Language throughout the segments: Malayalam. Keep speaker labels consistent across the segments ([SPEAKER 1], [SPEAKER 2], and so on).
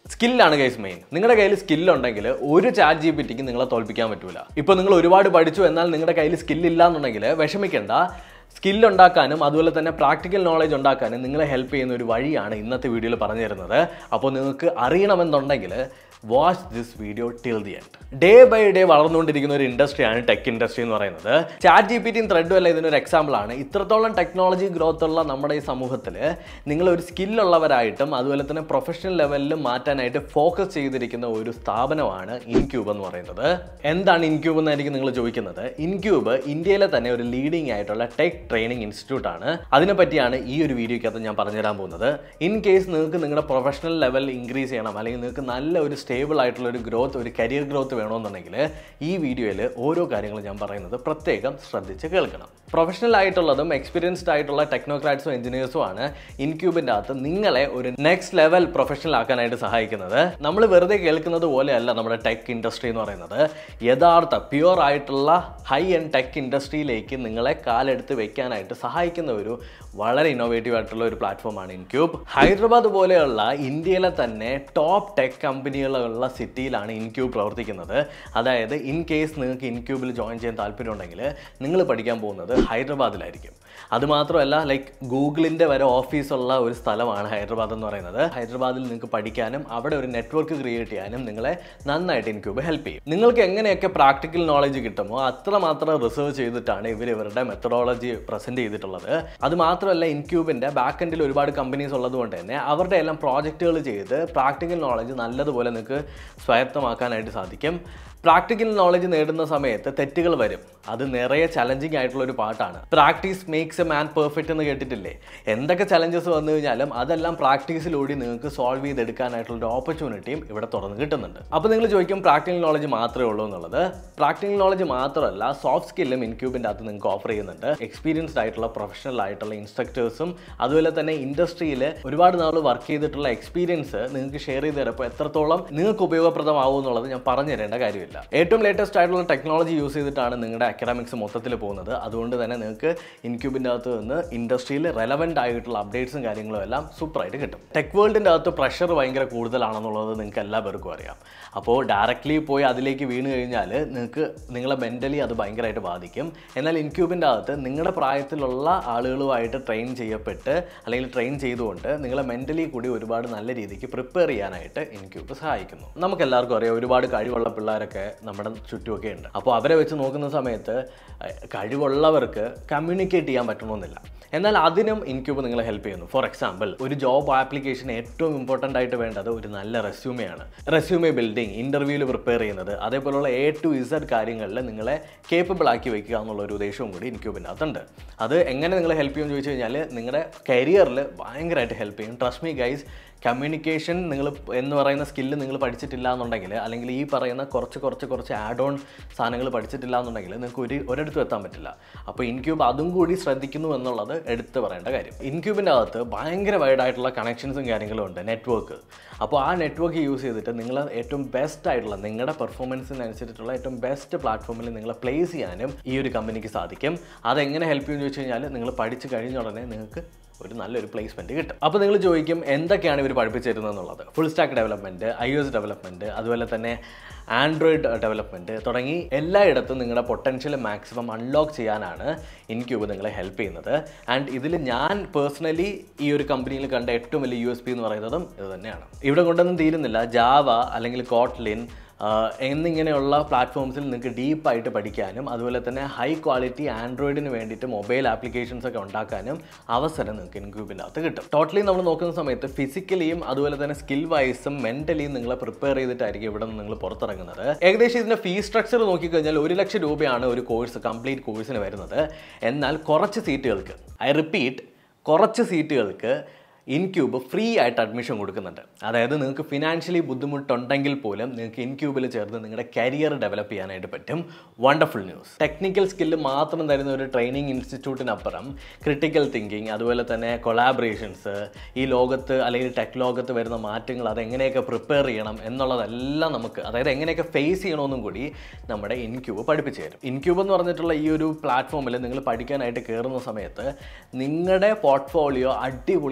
[SPEAKER 1] സ്കില്ലാണ് ഗൈസ് മെയിൻ നിങ്ങളുടെ കയ്യിൽ സ്കില്ലുണ്ടെങ്കിൽ ഒരു ചാറ്റ് ജി പി ടിക്ക് നിങ്ങളെ തോൽപ്പിക്കാൻ പറ്റൂല ഇപ്പോൾ നിങ്ങൾ ഒരുപാട് പഠിച്ചു എന്നാൽ നിങ്ങളുടെ കയ്യിൽ സ്കില്ലില്ല എന്നുണ്ടെങ്കിൽ വിഷമിക്കേണ്ട സ്കിൽ ഉണ്ടാക്കാനും അതുപോലെ തന്നെ പ്രാക്ടിക്കൽ നോളജ് ഉണ്ടാക്കാനും നിങ്ങളെ ഹെൽപ്പ് ചെയ്യുന്ന ഒരു വഴിയാണ് ഇന്നത്തെ വീഡിയോയിൽ പറഞ്ഞു തരുന്നത് അപ്പോൾ നിങ്ങൾക്ക് അറിയണമെന്നുണ്ടെങ്കിൽ watch this video till the end day by day വളർന്നുകൊണ്ടിരിക്കുന്ന ഒരു ഇൻഡസ്ട്രിയാണ് ടെക് ഇൻഡസ്ട്രി എന്ന് പറയുന്നത് ചാറ്റ് ജി പി ടിയും ത്രെഡും അല്ല ഇതിനൊരു എക്സാമ്പിൾ ആണ് ഇത്രത്തോളം ടെക്നോളജി ഗ്രോത്ത് ഉള്ള നമ്മുടെ ഈ സമൂഹത്തിൽ നിങ്ങൾ ഒരു സ്കില്ലുള്ളവരായിട്ടും അതുപോലെ തന്നെ പ്രൊഫഷണൽ ലെവലിൽ മാറ്റാനായിട്ട് ഫോക്കസ് ചെയ്തിരിക്കുന്ന ഒരു സ്ഥാപനമാണ് ഇൻക്യൂബ് എന്ന് പറയുന്നത് എന്താണ് ഇൻക്യൂബ് എന്നായിരിക്കും നിങ്ങൾ ചോദിക്കുന്നത് ഇൻക്യൂബ് ഇന്ത്യയിലെ തന്നെ ഒരു ലീഡിംഗ് ആയിട്ടുള്ള ടെക് ട്രെയിനിങ് ഇൻസ്റ്റിറ്റ്യൂട്ട് ആണ് അതിനെ പറ്റിയാണ് ഈ ഒരു വീഡിയോക്കകത്ത് ഞാൻ പറഞ്ഞുതരാൻ പോകുന്നത് ഇൻ കേസ് നിങ്ങൾക്ക് നിങ്ങളുടെ പ്രൊഫഷണൽ ലെവൽ ഇൻക്രീസ് ചെയ്യണം അല്ലെങ്കിൽ നിങ്ങൾക്ക് നല്ല ഒരു സ്റ്റേബിൾ ആയിട്ടുള്ള ഒരു ഗ്രോത്ത് ഒരു കരിയർ ഗ്രോത്ത് വേണമെന്നുണ്ടെങ്കിൽ ഈ വീഡിയോയിൽ ഓരോ കാര്യങ്ങളും ഞാൻ പറയുന്നത് പ്രത്യേകം ശ്രദ്ധിച്ച് കേൾക്കണം പ്രൊഫഷണൽ ആയിട്ടുള്ളതും എക്സ്പീരിയൻസ്ഡ് ആയിട്ടുള്ള ടെക്നോക്രാറ്റ്സും എഞ്ചിനീയേഴ്സും ആണ് ഇൻക്യൂബിൻ്റെ അകത്ത് നിങ്ങളെ ഒരു നെക്സ്റ്റ് ലെവൽ പ്രൊഫഷണൽ ആക്കാനായിട്ട് സഹായിക്കുന്നത് നമ്മൾ വെറുതെ കേൾക്കുന്നത് പോലെയല്ല നമ്മുടെ ടെക് ഇൻഡസ്ട്രി എന്ന് പറയുന്നത് യഥാർത്ഥ പ്യുവർ ആയിട്ടുള്ള ഹൈ എൻഡ് ടെക് ഇൻഡസ്ട്രിയിലേക്ക് നിങ്ങളെ കാലെടുത്ത് വെക്കാനായിട്ട് സഹായിക്കുന്ന ഒരു വളരെ ഇന്നോവേറ്റീവ് ആയിട്ടുള്ള ഒരു പ്ലാറ്റ്ഫോമാണ് ഇൻക്യൂബ് ഹൈദരാബാദ് പോലെയുള്ള ഇന്ത്യയിലെ തന്നെ ടോപ്പ് ടെക് കമ്പനികളുള്ള സിറ്റിയിലാണ് ഇൻക്യൂബ് പ്രവർത്തിക്കുന്നത് അതായത് ഇൻ കേസ് നിങ്ങൾക്ക് ഇൻക്യൂബിൽ ജോയിൻ ചെയ്യാൻ താല്പര്യമുണ്ടെങ്കിൽ നിങ്ങൾ പഠിക്കാൻ പോകുന്നത് ഹൈദരാബാദിലായിരിക്കും അതുമാത്രമല്ല ലൈക്ക് ഗൂഗിളിൻ്റെ വരെ ഓഫീസുള്ള ഒരു സ്ഥലമാണ് ഹൈദരാബാദ് എന്ന് പറയുന്നത് ഹൈദരാബാദിൽ നിങ്ങൾക്ക് പഠിക്കാനും അവിടെ ഒരു നെറ്റ്വർക്ക് ക്രിയേറ്റ് ചെയ്യാനും നിങ്ങളെ നന്നായിട്ട് ഇൻക്യൂബ് ഹെൽപ്പ് ചെയ്യും നിങ്ങൾക്ക് എങ്ങനെയൊക്കെ പ്രാക്ടിക്കൽ നോളജ് കിട്ടുമോ അത്രമാത്രം റിസർച്ച് ചെയ്തിട്ടാണ് ഇവർ ഇവരുടെ മെത്തഡോളജി പ്രസൻറ്റ് ചെയ്തിട്ടുള്ളത് അത് മാത്രമല്ല ഇൻക്യൂബിൻ്റെ ബാക്ക് എൻഡിൽ ഒരുപാട് കമ്പനീസ് ഉള്ളതുകൊണ്ട് തന്നെ അവരുടെ എല്ലാം പ്രോജക്റ്റുകൾ ചെയ്ത് പ്രാക്ടിക്കൽ നോളജ് നല്ലതുപോലെ നിങ്ങൾക്ക് സ്വായത്തമാക്കാനായിട്ട് സാധിക്കും പ്രാക്ടിക്കൽ നോളജ് നേടുന്ന സമയത്ത് തെറ്റുകൾ വരും അത് നിറയെ ചലഞ്ചിങ് ആയിട്ടുള്ള ഒരു പാട്ടാണ് practice makes a man perfect എന്ന് കേട്ടിട്ടില്ലേ എന്തൊക്കെ ചലഞ്ചസ് വന്നു കഴിഞ്ഞാലും അതെല്ലാം പ്രാക്ടീസിലൂടെ നിങ്ങൾക്ക് സോൾവ് ചെയ്തെടുക്കാനായിട്ടുള്ള ഒരു ഓപ്പർച്യൂണിറ്റിയും ഇവിടെ തുറന്ന് കിട്ടുന്നുണ്ട് അപ്പോൾ നിങ്ങൾ ചോദിക്കും പ്രാക്ടിക്കൽ നോളജ് മാത്രമേ ഉള്ളൂ എന്നുള്ളത് പ്രാക്ടിക്കൽ നോളജ് മാത്രമല്ല സോഫ്റ്റ് സ്കില്ലും ഇൻക്യൂബിൻ്റെ അകത്ത് നിങ്ങൾക്ക് ഓഫർ ചെയ്യുന്നുണ്ട് എക്സ്പീരിയൻസ്ഡ് ആയിട്ടുള്ള പ്രൊഫഷണൽ ആയിട്ടുള്ള ഇൻസ്ട്രക്ടേഴ്സും അതുപോലെ തന്നെ ഇൻഡസ്ട്രിയിൽ ഒരുപാട് നാൾ വർക്ക് ചെയ്തിട്ടുള്ള എക്സ്പീരിയൻസ് നിങ്ങൾക്ക് ഷെയർ ചെയ്ത് തരപ്പോൾ എത്രത്തോളം നിങ്ങൾക്ക് ഉപയോഗപ്രദമാവും എന്നുള്ളത് ഞാൻ പറഞ്ഞു തരേണ്ട കാര്യമില്ല ഏറ്റവും ലേറ്റസ്റ്റ് ആയിട്ടുള്ള ടെക്നോളജി യൂസ് ചെയ്തിട്ടാണ് നിങ്ങളുടെ അക്കാഡമിക്സ് മൊത്തത്തിൽ പോകുന്നത് അതുകൊണ്ട് തന്നെ നിങ്ങൾക്ക് ഇൻക്യൂബിൻ്റെ അകത്ത് നിന്ന് ഇൻഡസ്ട്രിയിൽ റെലവെൻ്റ് ആയിട്ടുള്ള അപ്ഡേറ്റ്സും കാര്യങ്ങളും എല്ലാം സൂപ്പറായിട്ട് കിട്ടും ടെക് വേൾഡിൻ്റെ അകത്ത് പ്രഷർ ഭയങ്കര കൂടുതലാണെന്നുള്ളത് നിങ്ങൾക്ക് എല്ലാവർക്കും അറിയാം അപ്പോൾ ഡയറക്റ്റ്ലി പോയി അതിലേക്ക് വീണ് കഴിഞ്ഞാൽ നിങ്ങൾക്ക് നിങ്ങളെ മെൻ്റലി അത് ഭയങ്കരമായിട്ട് ബാധിക്കും എന്നാൽ ഇൻക്യൂബിൻ്റെ അകത്ത് നിങ്ങളുടെ പ്രായത്തിലുള്ള ആളുകളുമായിട്ട് ട്രെയിൻ ചെയ്യപ്പെട്ട് അല്ലെങ്കിൽ ട്രെയിൻ ചെയ്തുകൊണ്ട് നിങ്ങളെ മെൻ്റലി കൂടി ഒരുപാട് നല്ല രീതിക്ക് പ്രിപ്പയർ ചെയ്യാനായിട്ട് ഇൻക്യൂബ് സഹായിക്കുന്നു നമുക്ക് എല്ലാവർക്കും അറിയാം ഒരുപാട് കഴിവുള്ള പിള്ളേരൊക്കെ നമ്മുടെ ചുറ്റുമൊക്കെ ഉണ്ട് അപ്പോൾ അവരെ വെച്ച് നോക്കുന്ന സമയത്ത് അഹ് കഴിവുള്ളവർക്ക് കമ്മ്യൂണിക്കേറ്റ് ചെയ്യാൻ പറ്റണമെന്നില്ല എന്നാൽ അതിനും ഇൻക്യൂബ് നിങ്ങളെ ഹെൽപ്പ് ചെയ്യുന്നു ഫോർ എക്സാമ്പിൾ ഒരു ജോബ് ആപ്ലിക്കേഷൻ ഏറ്റവും ഇമ്പോർട്ടൻ്റ് ആയിട്ട് വേണ്ടത് ഒരു നല്ല റെസ്യൂമെയാണ് റെസ്യൂമെ ബിൽഡിംഗ് ഇൻ്റർവ്യൂവിൽ പ്രിപ്പയർ ചെയ്യുന്നത് അതേപോലുള്ള എ ടു ഇസഡ് കാര്യങ്ങളിൽ നിങ്ങളെ കേപ്പബിൾ ആക്കി വെക്കുക എന്നുള്ള ഒരു ഉദ്ദേശവും കൂടി ഇൻക്യൂബിൻ്റെ അകത്തുണ്ട് അത് എങ്ങനെ നിങ്ങളെ ഹെൽപ്പ് ചെയ്യുമെന്ന് ചോദിച്ചു കഴിഞ്ഞാൽ നിങ്ങളുടെ കരിയറിൽ ഭയങ്കരമായിട്ട് ഹെൽപ്പ് ചെയ്യും ട്രസ്റ്റ് മീ ഗൈസ് കമ്മ്യൂണിക്കേഷൻ നിങ്ങൾ എന്ന് പറയുന്ന സ്കില്ല് നിങ്ങൾ പഠിച്ചിട്ടില്ല എന്നുണ്ടെങ്കിൽ അല്ലെങ്കിൽ ഈ പറയുന്ന കുറച്ച് കുറച്ച് കുറച്ച് ആഡ് ഓൺ സാധനങ്ങൾ പഠിച്ചിട്ടില്ല എന്നുണ്ടെങ്കിൽ നിങ്ങൾക്ക് ഒരു ഒരിടത്തും എത്താൻ പറ്റില്ല അപ്പോൾ ഇൻക്യൂബ് അതും കൂടി ശ്രദ്ധിക്കുന്നു എന്നുള്ളത് എടുത്ത് പറയേണ്ട കാര്യം ഇൻക്യൂബിൻ്റെ അകത്ത് ഭയങ്കര വൈഡായിട്ടുള്ള കണക്ഷൻസും കാര്യങ്ങളും ഉണ്ട് നെറ്റ്വർക്ക് അപ്പോൾ ആ നെറ്റ്വർക്ക് യൂസ് ചെയ്തിട്ട് നിങ്ങൾ ഏറ്റവും ബെസ്റ്റ് ആയിട്ടുള്ള നിങ്ങളുടെ പെർഫോമൻസിനനുസരിച്ചിട്ടുള്ള ഏറ്റവും ബെസ്റ്റ് പ്ലാറ്റ്ഫോമിൽ നിങ്ങളെ പ്ലേസ് ചെയ്യാനും ഈ ഒരു കമ്പനിക്ക് സാധിക്കും അതെങ്ങനെ ഹെൽപ്പ് ചെയ്യുമെന്ന് ചോദിച്ചു കഴിഞ്ഞാൽ നിങ്ങൾ പഠിച്ച് കഴിഞ്ഞ ഉടനെ നിങ്ങൾക്ക് ഒരു നല്ലൊരു പ്ലേസ്മെന്റ് കിട്ടും അപ്പോൾ നിങ്ങൾ ചോദിക്കും എന്തൊക്കെയാണ് ഇവർ പഠിപ്പിച്ചു തരുന്നത് എന്നുള്ളത് full stack development I S development അതുപോലെ തന്നെ ആൻഡ്രോയിഡ് ഡെവലപ്മെന്റ് തുടങ്ങി എല്ലായിടത്തും നിങ്ങളുടെ പൊട്ടൻഷ്യൽ മാക്സിമം അൺലോക്ക് ചെയ്യാനാണ് ഇൻക്യൂബ് നിങ്ങളെ ഹെൽപ്പ് ചെയ്യുന്നത് ആൻഡ് ഇതിൽ ഞാൻ പേഴ്സണലി ഈ ഒരു കമ്പനിയിൽ കണ്ട ഏറ്റവും വലിയ യു എസ് പി എന്ന് പറയുന്നതും ഇത് തന്നെയാണ് ഇവിടെ കൊണ്ടൊന്നും തീരുന്നില്ല ജാവ അല്ലെങ്കിൽ കോട്ട്ലിൻ ആഹ് എന്നിങ്ങനെയുള്ള പ്ലാറ്റ്ഫോംസിൽ നിങ്ങൾക്ക് ഡീപ്പായിട്ട് പഠിക്കാനും അതുപോലെ തന്നെ ഹൈ ക്വാളിറ്റി ആൻഡ്രോയിഡിന് വേണ്ടിയിട്ട് മൊബൈൽ ആപ്ലിക്കേഷൻസ് ഒക്കെ ഉണ്ടാക്കാനും അവസരം നിങ്ങൾക്ക് ഇൻക്യൂബിൻ്റെ അകത്ത് കിട്ടും ടോട്ടലി നമ്മൾ നോക്കുന്ന സമയത്ത് ഫിസിക്കലിയും അതുപോലെ തന്നെ സ്കിൽ വൈസും മെൻ്റലിയും നിങ്ങളെ പ്രിപ്പയർ ചെയ്തിട്ടായിരിക്കും ഇവിടെ നിന്ന് നിങ്ങൾ പുറത്തിറങ്ങുന്നത് ഏകദേശം ഇതിൻ്റെ ഫീ സ്ട്രക്ചർ നോക്കിക്കഴിഞ്ഞാൽ ഒരു ലക്ഷം രൂപയാണ് ഒരു കോഴ്സ് കംപ്ലീറ്റ് കോഴ്സിന് വരുന്നത് എന്നാൽ കുറച്ച് സീറ്റുകൾക്ക് ഐ റിപ്പീറ്റ് കുറച്ച് സീറ്റുകൾക്ക് ഇൻക്യൂബ് ഫ്രീ ആയിട്ട് അഡ്മിഷൻ കൊടുക്കുന്നുണ്ട് അതായത് നിങ്ങൾക്ക് ഫിനാൻഷ്യലി ബുദ്ധിമുട്ടുണ്ടെങ്കിൽ പോലും നിങ്ങൾക്ക് ഇൻക്യൂബിൽ ചേർന്ന് നിങ്ങളുടെ കരിയർ ഡെവലപ്പ് ചെയ്യാനായിട്ട് പറ്റും വണ്ടർഫുൾ ന്യൂസ് ടെക്നിക്കൽ സ്കില്ല് മാത്രം തരുന്ന ഒരു ട്രെയിനിങ് ഇൻസ്റ്റിറ്റ്യൂട്ടിനപ്പുറം ക്രിട്ടിക്കൽ തിങ്കിങ് അതുപോലെ തന്നെ കൊളാബറേഷൻസ് ഈ ലോകത്ത് അല്ലെങ്കിൽ ടെക് ലോകത്ത് വരുന്ന മാറ്റങ്ങൾ അതെങ്ങനെയൊക്കെ പ്രിപ്പയർ ചെയ്യണം എന്നുള്ളതെല്ലാം നമുക്ക് അതായത് എങ്ങനെയൊക്കെ ഫേസ് ചെയ്യണമെന്നും കൂടി നമ്മുടെ ഇൻക്യൂബ് പഠിപ്പിച്ചു തരും ഇൻക്യൂബ് എന്ന് പറഞ്ഞിട്ടുള്ള ഈ ഒരു പ്ലാറ്റ്ഫോമിൽ നിങ്ങൾ പഠിക്കാനായിട്ട് കയറുന്ന സമയത്ത് നിങ്ങളുടെ പോർട്ട്ഫോളിയോ അടിപൊളിയായിട്ട്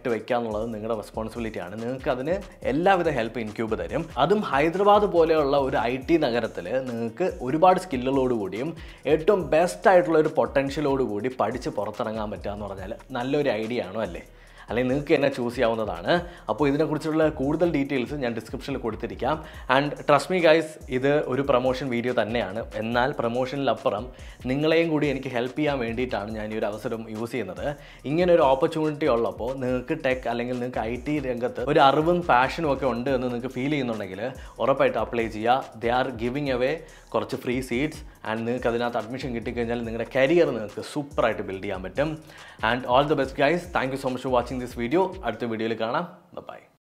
[SPEAKER 1] വെക്കുക എന്നുള്ളത് നിങ്ങളുടെ റെസ്പോൺസിബിലിറ്റി ആണ് നിങ്ങൾക്ക് അതിന് എല്ലാവിധ ഹെൽപ്പ് ഇൻക്യൂബ് തരും അതും ഹൈദരാബാദ് പോലെയുള്ള ഒരു ഐ ടി നഗരത്തിൽ നിങ്ങൾക്ക് ഒരുപാട് സ്കില്ലുകളോട് കൂടിയും ഏറ്റവും ബെസ്റ്റ് ആയിട്ടുള്ള ഒരു പൊട്ടൻഷ്യലോട് കൂടി പഠിച്ച് പുറത്തിറങ്ങാൻ പറ്റുക എന്ന് പറഞ്ഞാൽ നല്ലൊരു ഐഡിയ ആണോ അല്ലേ അല്ലെങ്കിൽ നിങ്ങൾക്ക് എന്നെ ചൂസ് ചെയ്യാവുന്നതാണ് അപ്പോൾ ഇതിനെക്കുറിച്ചുള്ള കൂടുതൽ ഡീറ്റെയിൽസ് ഞാൻ ഡിസ്ക്രിപ്ഷനിൽ കൊടുത്തിരിക്കാം ആൻഡ് ട്രസ്റ്റ് മീ ഗൈസ് ഇത് ഒരു പ്രൊമോഷൻ വീഡിയോ തന്നെയാണ് എന്നാൽ പ്രൊമോഷനിലപ്പുറം നിങ്ങളെയും കൂടി എനിക്ക് ഹെൽപ്പ് ചെയ്യാൻ വേണ്ടിയിട്ടാണ് ഞാൻ ഈ ഒരു അവസരം യൂസ് ചെയ്യുന്നത് ഇങ്ങനെ ഒരു ഓപ്പർച്യൂണിറ്റി ഉള്ളപ്പോൾ നിങ്ങൾക്ക് ടെക് അല്ലെങ്കിൽ നിങ്ങൾക്ക് ഐ ടി രംഗത്ത് ഒരു അറിവും പാഷനും ഒക്കെ ഉണ്ട് എന്ന് നിങ്ങൾക്ക് ഫീൽ ചെയ്യുന്നുണ്ടെങ്കിൽ ഉറപ്പായിട്ട് അപ്ലൈ ചെയ്യുക ദേ ആർ ഗിവിങ് അവേ കുറച്ച് ഫ്രീ സീറ്റ്സ് ആൻഡ് നിങ്ങൾക്ക് അതിനകത്ത് അഡ്മിഷൻ കിട്ടിക്കഴിഞ്ഞാൽ നിങ്ങളുടെ കരിയർ നിങ്ങൾക്ക് സൂപ്പറായിട്ട് ബിൽഡ് ചെയ്യാൻ പറ്റും and all the best guys thank you so much for watching this video അടുത്ത വീഡിയോയിൽ കാണാം ബൈ